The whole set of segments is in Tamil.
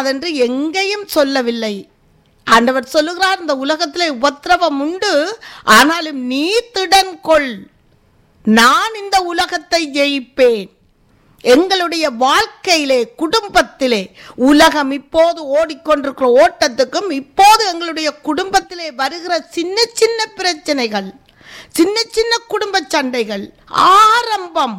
கூடாதென்று எங்கேயும் சொல்லவில்லை ஆண்டவர் சொல்லுகிறார் இந்த உலகத்திலே உபத்திரவம் உண்டு ஆனாலும் நீ திடன் கொள் நான் இந்த உலகத்தை ஜெயிப்பேன் எங்களுடைய வாழ்க்கையிலே குடும்பத்திலே உலகம் இப்போது ஓடிக்கொண்டிருக்கிற ஓட்டத்துக்கும் இப்போது எங்களுடைய குடும்பத்திலே வருகிற சின்ன சின்ன பிரச்சனைகள் சின்ன சின்ன குடும்ப சண்டைகள் ஆரம்பம்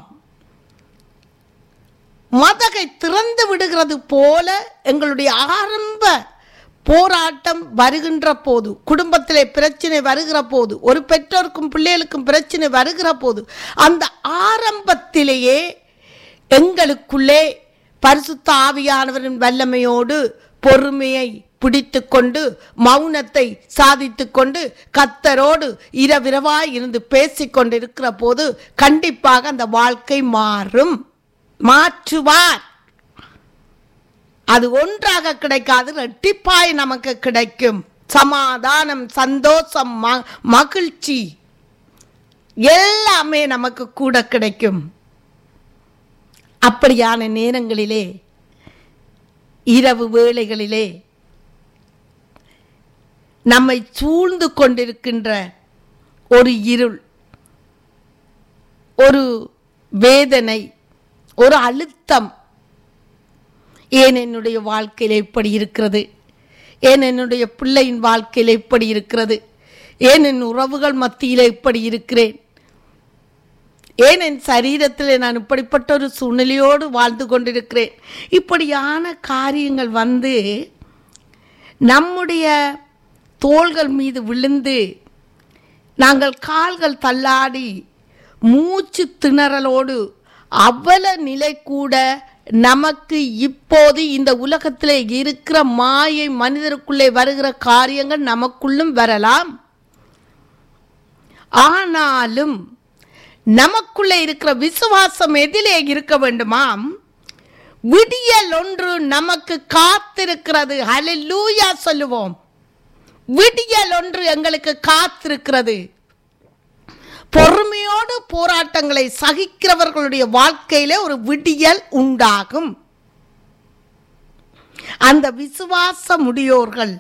மதகை திறந்து விடுகிறது போல எங்களுடைய ஆரம்ப போராட்டம் வருகின்ற போது குடும்பத்திலே பிரச்சனை வருகிற போது ஒரு பெற்றோருக்கும் பிள்ளைகளுக்கும் பிரச்சனை வருகிற போது அந்த ஆரம்பத்திலேயே எங்களுக்குள்ளே பரிசுத்த ஆவியானவரின் வல்லமையோடு பொறுமையை பிடித்து கொண்டு மௌனத்தை சாதித்து கொண்டு கத்தரோடு இரவிரவாய் இருந்து பேசிக்கொண்டு இருக்கிற போது கண்டிப்பாக அந்த வாழ்க்கை மாறும் மாற்றுவார் அது ஒன்றாக கிடைக்காது ரெட்டிப்பாய் நமக்கு கிடைக்கும் சமாதானம் சந்தோஷம் ம- மகிழ்ச்சி எல்லாமே நமக்கு கூட கிடைக்கும் அப்படியான நேரங்களிலே இரவு வேளைகளிலே நம்மை சூழ்ந்து கொண்டிருக்கின்ற ஒரு இருள் ஒரு வேதனை ஒரு அழுத்தம் ஏன் என்னுடைய வாழ்க்கையில் இப்படி இருக்கிறது ஏன் என்னுடைய பிள்ளையின் வாழ்க்கையில் இப்படி இருக்கிறது ஏன் என் உறவுகள் மத்தியில் இப்படி இருக்கிறேன் ஏன் என் சரீரத்தில் நான் இப்படிப்பட்ட ஒரு சூழ்நிலையோடு வாழ்ந்து கொண்டிருக்கிறேன் இப்படியான காரியங்கள் வந்து நம்முடைய தோள்கள் மீது விழுந்து நாங்கள் கால்கள் தள்ளாடி மூச்சு திணறலோடு அவல நிலை கூட நமக்கு இப்போது இந்த உலகத்திலே இருக்கிற மாயை மனிதருக்குள்ளே வருகிற காரியங்கள் நமக்குள்ளும் வரலாம் ஆனாலும் நமக்குள்ளே இருக்கிற விசுவாசம் எதிலே இருக்க வேண்டுமாம் விடியல் ஒன்று நமக்கு காத்திருக்கிறது ஹalleluya சொல்லுவோம் விடியல் ஒன்று எங்களுக்கு காத்திருக்கிறது பொறுமையோடு போராட்டங்களை சகிக்கிறவர்களுடைய வாழ்க்கையிலே ஒரு விடியல் உண்டாகும் அந்த விசுவாச முடியோர்கள்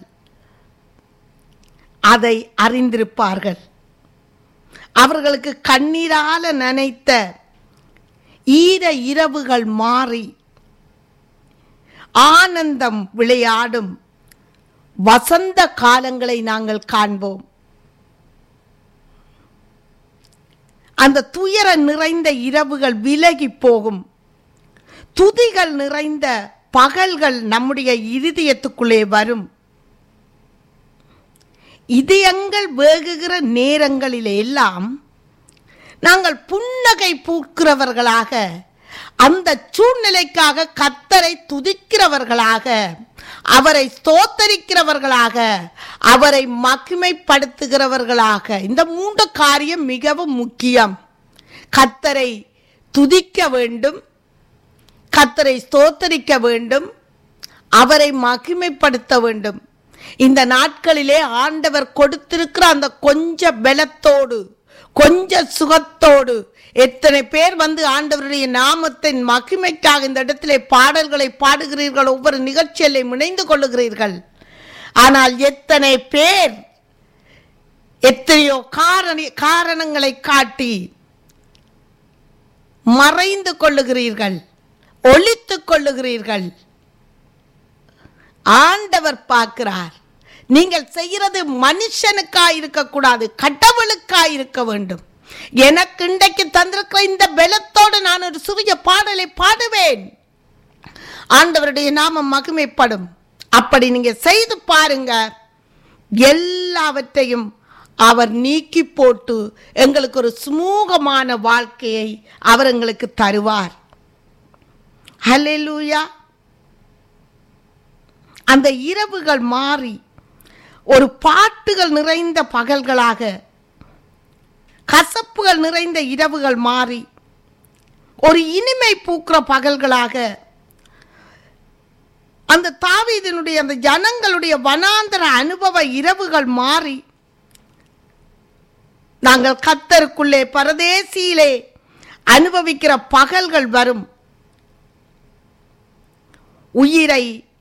அதை அறிந்திருப்பார்கள் அவர்களுக்கு கண்ணீரால நனைத்த ஈர இரவுகள் மாறி ஆனந்தம் விளையாடும் வசந்த காலங்களை நாங்கள் காண்போம் அந்த துயர நிறைந்த இரவுகள் விலகி போகும் துதிகள் நிறைந்த பகல்கள் நம்முடைய இருதயத்துக்குள்ளே வரும் இதயங்கள் வேகுகிற நேரங்களில் எல்லாம் நாங்கள் புன்னகை பூக்கிறவர்களாக அந்த சூழ்நிலைக்காக கத்தரை துதிக்கிறவர்களாக அவரை ஸ்தோத்தரிக்கிறவர்களாக அவரை மகிமைப்படுத்துகிறவர்களாக இந்த மூன்று காரியம் மிகவும் முக்கியம் கத்தரை துதிக்க வேண்டும் கத்தரை ஸ்தோத்தரிக்க வேண்டும் அவரை மகிமைப்படுத்த வேண்டும் இந்த நாட்களிலே ஆண்டவர் கொடுத்திருக்கிற அந்த கொஞ்ச பலத்தோடு கொஞ்ச சுகத்தோடு எத்தனை பேர் வந்து ஆண்டவருடைய நாமத்தின் மகிமைக்காக இந்த இடத்திலே பாடல்களை பாடுகிறீர்கள் ஒவ்வொரு நிகழ்ச்சியிலே இணைந்து கொள்ளுகிறீர்கள் ஆனால் எத்தனை பேர் எத்தனையோ காரண காரணங்களை காட்டி மறைந்து கொள்ளுகிறீர்கள் ஒளித்துக் கொள்ளுகிறீர்கள் ஆண்டவர் பார்க்கிறார் நீங்கள் செய்கிறது மனுஷனுக்காய் இருக்கக்கூடாது கடவுளுக்காய் இருக்க வேண்டும் எனக்கு இன்றைக்கு தந்திருக்கிற இந்த பலத்தோடு நான் ஒரு சிறிய பாடலை பாடுவேன் ஆண்டவருடைய நாமம் மகிமைப்படும் அப்படி நீங்க செய்து பாருங்க எல்லாவற்றையும் அவர் நீக்கி போட்டு எங்களுக்கு ஒரு சுமூகமான வாழ்க்கையை அவர் எங்களுக்கு தருவார் ஹalleluya அந்த இரவுகள் மாறி ஒரு பாட்டுகள் நிறைந்த பகல்களாக கசப்புகள் நிறைந்த இரவுகள் மாறி ஒரு இனிமை பூக்கிற பகல்களாக அந்த தாவீதினுடைய அந்த ஜனங்களுடைய வனாந்தர அனுபவ இரவுகள் மாறி நாங்கள் கத்தருக்குள்ளே பரதேசியிலே அனுபவிக்கிற பகல்கள் வரும் உயிரை